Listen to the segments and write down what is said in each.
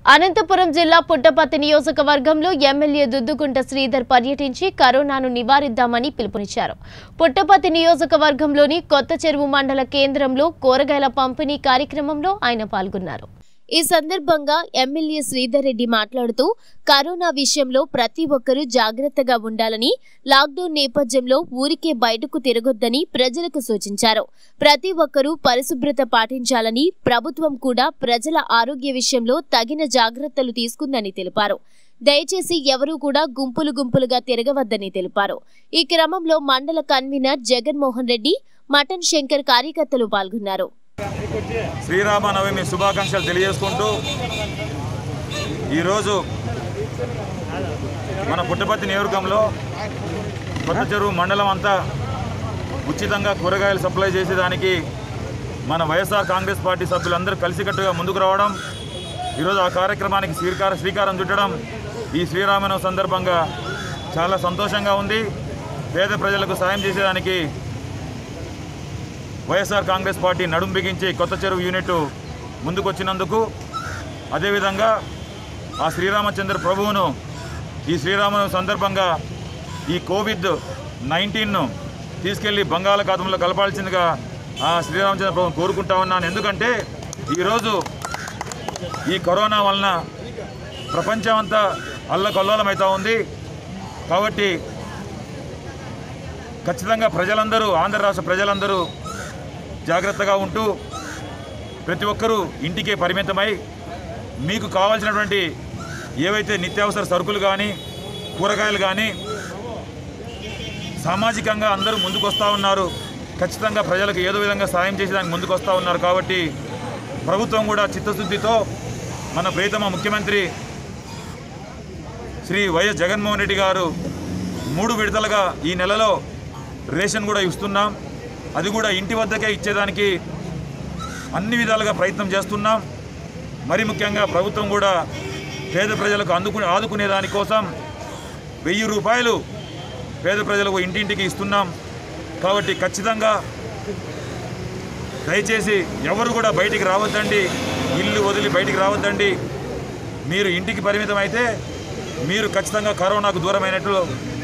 అనంతపురం జిల్లా పుట్టపర్తి నియోజకవర్గంలో ఎమ్మెల్యే దుద్దుగుంట శ్రీధర్ పర్యటించి కరోనాను నివారిద్దామని పిలుపునిచ్చారు పుట్టపర్తి నియోజకవర్గంలోని కొత్త చెరువు మండల కేంద్రంలో కూరగాయల పంపిణీ కార్యక్రమంలో ఆయన పాల్గొన్నారు ఈ సందర్భంగా ఎమ్మెల్యే శ్రీధర్ రెడ్డి మాట్లాడుతూ కరోనా విషయంలో ప్రతి ఒక్కరూ జాగ్రత్తగా ఉండాలని లాక్డౌన్ నేపథ్యంలో ఊరికే బయటకు తిరగొద్దని ప్రజలకు సూచించారు ప్రతి ఒక్కరూ పరిశుభ్రత పాటించాలని ప్రభుత్వం కూడా ప్రజల ఆరోగ్య విషయంలో తగిన జాగ్రత్తలు తీసుకుందని తెలిపారు దయచేసి ఎవరూ కూడా గుంపులు గుంపులుగా తిరగవద్దని తెలిపారు ఈ క్రమంలో మండల కన్వీనర్ జగన్మోహన్ రెడ్డి మటన్ శంకర్ కార్యకర్తలు పాల్గొన్నారు శ్రీరామనవమి శుభాకాంక్షలు తెలియజేసుకుంటూ ఈరోజు మన పుట్టపర్తి నియోజకంలో కొత్త చెరువు మండలం అంతా ఉచితంగా కూరగాయలు సప్లై చేసేదానికి మన వైఎస్ఆర్ కాంగ్రెస్ పార్టీ సభ్యులందరూ కలిసికట్టుగా ముందుకు రావడం ఈరోజు ఆ కార్యక్రమానికి శ్రీకార శ్రీకారం చుట్టడం ఈ శ్రీరామనవమి సందర్భంగా చాలా సంతోషంగా ఉంది పేద ప్రజలకు సాయం చేసేదానికి వైఎస్ఆర్ కాంగ్రెస్ పార్టీ నడుం బిగించి కొత్త చెరువు యూనిట్ ముందుకొచ్చినందుకు అదేవిధంగా ఆ శ్రీరామచంద్ర ప్రభువును ఈ శ్రీరామ సందర్భంగా ఈ కోవిడ్ నైన్టీన్ను తీసుకెళ్లి బంగాళాఖాతంలో కలపాల్సిందిగా ఆ శ్రీరామచంద్ర ప్రభుని కోరుకుంటా ఉన్నాను ఎందుకంటే ఈరోజు ఈ కరోనా వలన ప్రపంచం అంతా అల్లకల్లోలమవుతూ ఉంది కాబట్టి ఖచ్చితంగా ప్రజలందరూ ఆంధ్ర రాష్ట్ర ప్రజలందరూ జాగ్రత్తగా ఉంటూ ప్రతి ఒక్కరూ ఇంటికే పరిమితమై మీకు కావాల్సినటువంటి ఏవైతే నిత్యావసర సరుకులు కానీ కూరగాయలు కానీ సామాజికంగా అందరూ ముందుకు వస్తూ ఉన్నారు ఖచ్చితంగా ప్రజలకు ఏదో విధంగా సాయం చేసేదానికి ముందుకు వస్తూ ఉన్నారు కాబట్టి ప్రభుత్వం కూడా చిత్తశుద్ధితో మన ప్రియతమ ముఖ్యమంత్రి శ్రీ వైఎస్ జగన్మోహన్ రెడ్డి గారు మూడు విడతలుగా ఈ నెలలో రేషన్ కూడా ఇస్తున్నాం అది కూడా ఇంటి వద్దకే ఇచ్చేదానికి అన్ని విధాలుగా ప్రయత్నం చేస్తున్నాం మరి ముఖ్యంగా ప్రభుత్వం కూడా పేద ప్రజలకు అందుకునే ఆదుకునే దానికోసం వెయ్యి రూపాయలు పేద ప్రజలకు ఇంటింటికి ఇస్తున్నాం కాబట్టి ఖచ్చితంగా దయచేసి ఎవరు కూడా బయటికి రావద్దండి ఇల్లు వదిలి బయటికి రావద్దండి మీరు ఇంటికి పరిమితం అయితే మీరు ఖచ్చితంగా కరోనాకు దూరమైనట్లు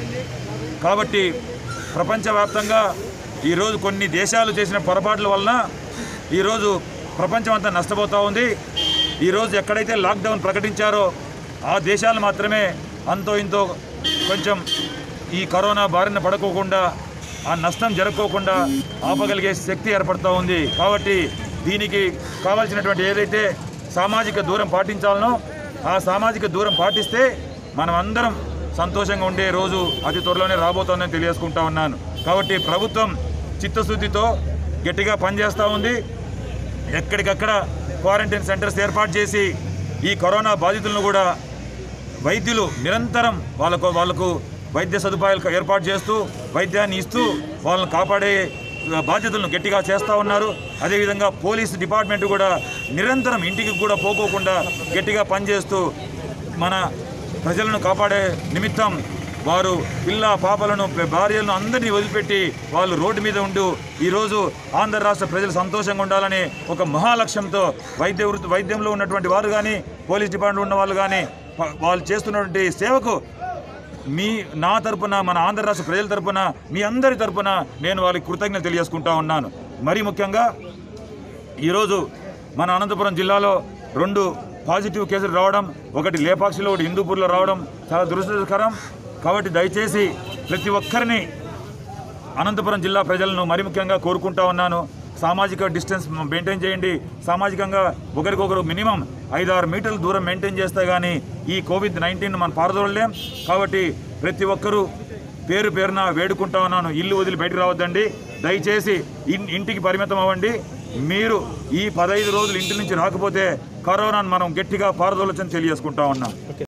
కాబట్టి ప్రపంచవ్యాప్తంగా ఈరోజు కొన్ని దేశాలు చేసిన పొరపాట్ల వలన ఈరోజు ప్రపంచం అంతా నష్టపోతూ ఉంది ఈరోజు ఎక్కడైతే లాక్డౌన్ ప్రకటించారో ఆ దేశాలు మాత్రమే అంతో ఇంతో కొంచెం ఈ కరోనా బారిన పడుకోకుండా ఆ నష్టం జరగకోకుండా ఆపగలిగే శక్తి ఏర్పడుతూ ఉంది కాబట్టి దీనికి కావాల్సినటువంటి ఏదైతే సామాజిక దూరం పాటించాలనో ఆ సామాజిక దూరం పాటిస్తే మనం అందరం సంతోషంగా ఉండే రోజు అతి త్వరలోనే రాబోతోందని తెలియజేసుకుంటా ఉన్నాను కాబట్టి ప్రభుత్వం చిత్తశుద్ధితో గట్టిగా పనిచేస్తూ ఉంది ఎక్కడికక్కడ క్వారంటైన్ సెంటర్స్ ఏర్పాటు చేసి ఈ కరోనా బాధితులను కూడా వైద్యులు నిరంతరం వాళ్ళకు వాళ్ళకు వైద్య సదుపాయాలు ఏర్పాటు చేస్తూ వైద్యాన్ని ఇస్తూ వాళ్ళని కాపాడే ఆ, బాధ్యతలను గట్టిగా చేస్తూ ఉన్నారు అదేవిధంగా పోలీసు డిపార్ట్మెంట్ కూడా నిరంతరం ఇంటికి కూడా పోకోకుండా గట్టిగా పనిచేస్తూ మన ప్రజలను కాపాడే నిమిత్తం వారు పిల్ల పాపలను భార్యలను అందరినీ వదిలిపెట్టి వాళ్ళు రోడ్డు మీద ఉంటూ ఈరోజు ఆంధ్ర రాష్ట్ర ప్రజలు సంతోషంగా ఉండాలని ఒక మహాలక్ష్యంతో వైద్య వృత్తి వైద్యంలో ఉన్నటువంటి వారు కానీ పోలీస్ డిపార్ట్మెంట్ ఉన్న వాళ్ళు కానీ ప- వాళ్ళు చేస్తున్నటువంటి సేవకు మీ నా తరపున మన ఆంధ్ర రాష్ట్ర ప్రజల తరపున మీ అందరి తరపున నేను వాళ్ళకి కృతజ్ఞత తెలియజేసుకుంటా ఉన్నాను మరీ ముఖ్యంగా ఈరోజు మన అనంతపురం జిల్లాలో రెండు పాజిటివ్ కేసులు రావడం ఒకటి లేపాక్షిలో ఒకటి హిందూపూర్లో రావడం చాలా దురదృష్టకరం కాబట్టి దయచేసి ప్రతి ఒక్కరిని అనంతపురం జిల్లా ప్రజలను మరి ముఖ్యంగా కోరుకుంటా ఉన్నాను సామాజిక డిస్టెన్స్ మెయింటైన్ చేయండి సామాజికంగా ఒకరికొకరు మినిమం ఐదారు మీటర్ల దూరం మెయింటైన్ చేస్తే కానీ ఈ కోవిడ్ నైన్టీన్ మనం పారదోడలేం కాబట్టి ప్రతి ఒక్కరూ పేరు పేరున వేడుకుంటా ఉన్నాను ఇల్లు వదిలి బయటకు రావద్దండి దయచేసి ఇన్- ఇంటికి పరిమితం అవ్వండి మీరు ఈ పదహైదు రోజులు ఇంటి నుంచి రాకపోతే కరోనాను మనం గట్టిగా పారదోలచని తెలియజేసుకుంటా ఉన్నాం